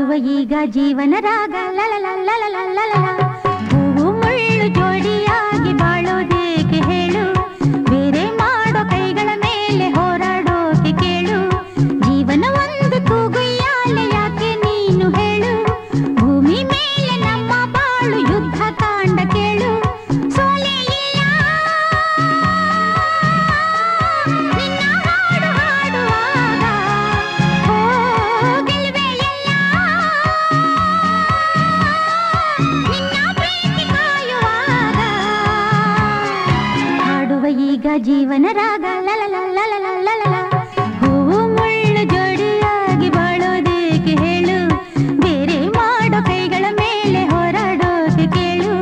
ಹಾಡುವ ಈಗ ಜೀವನ ರಾಗ ಲಲಲಲಲಲಲಲಲ. ಹೂವು ಮುಳ್ಳು ಜೋಡಿಯಾಗಿ ಬಾಳೋದೇಕೆ ಹೇಳು ಬೇರೆ ಮಾಡೋ ಕೈಗಳ ಮೇಲೆ ಹೋರಾಡೋಕೆ ಕೇಳು ಜೀವನ ಒಂದು ತೂಗುಯ್ಯಾಲೆ ಯಾಕೆ ನೀನು ಹೇಳು ಭೂಮಿ ಮೇಲೆ ನಮ್ಮ ಬಾಳು ಯುದ್ಧ ಕಾಂಡ ಕೇಳು ಸೋಲೆ ಇಲ್ಲ ನಿನ್ನ ಹಾಡು ಹಾಡುವಾಗ ಓ ಗೆಲುವೆ ಇಲ್ಲ ನಿನ್ನ ಪ್ರೀತಿ ಕಾಯುವಾಗ ಹಾಡುವ ಈಗ ಜೀವನ ರಾಗ ಲಲಲಲಲಲಲಲ. ಹೂವು ಮುಳ್ಳು ಜೋಡಿಯಾಗಿ ಬಾಳೋದೇಕೆ ಹೇಳು ಬೇರೆ ಮಾಡೋ ಕೈಗಳ ಮೇಲೆ ಹೋರಾಡೋಕೆ ಕೇಳು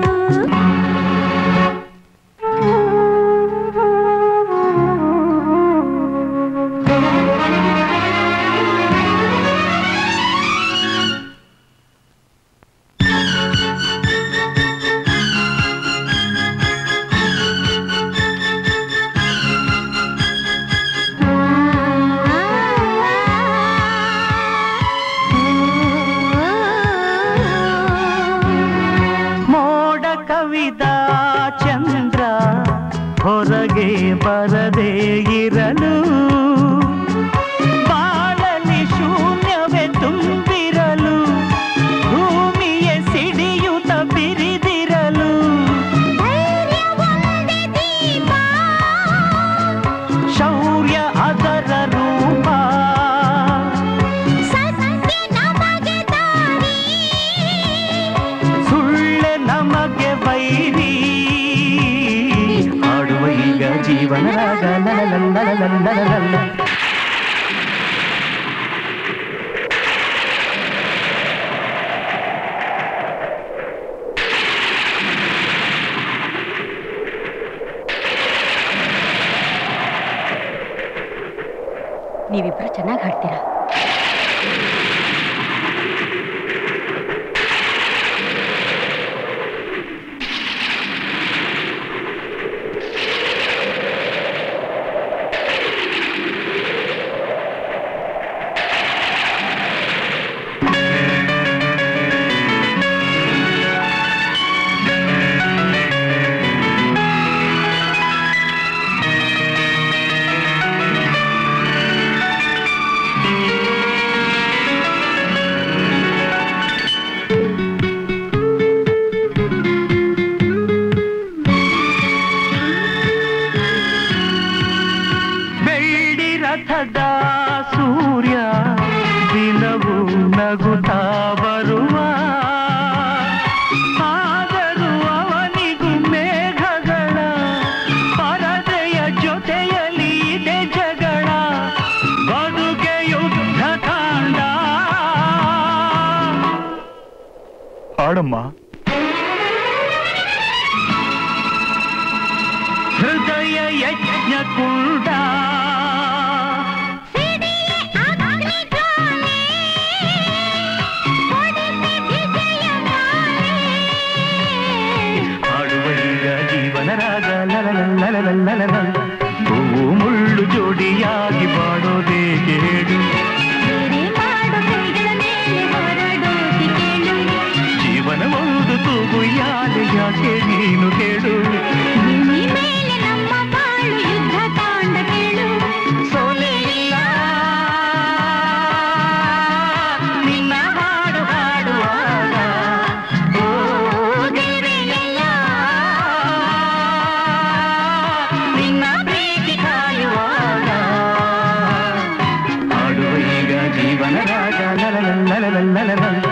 ಮೋಡ ಕವಿದ ಚಂದ್ರ ಹೊರಗೆ ಬರದೇ ಇರಲು ಬಾಳಲಿ ಶೂನ್ಯವೇ ತುಂಬಿರಲು ಭೂಮಿಯ ಸಿಡಿಯುತ್ತ ಬಿರಿದಿರಲು ಧೈರ್ಯ ಒಂದೇ ದೀಪ ಶೌರ್ಯ ಅದರ ರೂಪ ಸತ್ಯ ನಮಗೆ ದಾರಿ ಸುಳ್ಳೆ ನಮಗೆ ವೈರಿ ಹಾಡುವ ಈಗ ಜೀವನ ರಾಗ ಲಲಲಲಲಲಲಲಲ. ನೀವಿಬ್ರು ಚೆನ್ನಾಗಿ ಹಾಡ್ತೀರಾ ಬೆಳ್ಳಿ ರಥದ ಸೂರ್ಯ ದಿನವೂ ನಗುತ್ತಾ ಬರುವ ಆದರೂ ಅವನಿಗೂ ಮೇಘಗಳ ಪರದೆಯ ಜೊತೆಯಲ್ಲಿ ಇದೆ ಜಗಳ ಬದುಕೆ ಯುದ್ಧ ಕಾಂಡ ಹಾಡಮ್ಮ ಹೃದಯ ಯಜ್ಞ ಕುಂಡ ಸಿಡಿಲೆ ಅಗ್ನಿಜ್ವಾಲೆ, ಹೊಡೆದೆ ವಿಜಯ ಮಾಲೆ. ಹಾಡುವ ಈಗ ಜೀವನ ರಾಗ ಲಲಲಲಲಲಲಲ. ಹೂವು ಮುಳ್ಳು ಜೋಡಿಯಾಗಿ ಬಾಡೋದೇಗೆ ಹೇಳು ಬೇರೆ ಮಾಡೋ ಕೈಗಳ ಮೇಲೆ ಹೊರಡೋಕೆ ಕೇಳು ಜೀವನ ಒಂದು ತೂಗು ಯಾಲೆ ಯಾಕೆ ನೀನು ಕೇಳು ಭೂಮಿ ಮೇಲೆ ನಮ್ಮ ಬಾಳು ಯುದ್ಧ ಕಾಂಡ ಕೇಳು ಸೋಲೆ ಇಲ್ಲ ನಿನ್ನ ಹಾಡು ಹಾಡುವಾಗ ಓ ಗೆರೆಯಲ್ಲ ನಿನ್ನ ಪ್ರೀತಿ ಕಾಯುವಾಗ ಹಾಡುವ ಈಗ ಜೀವನ ರಾಗ ಲಲಲಲಲಲಲಲ.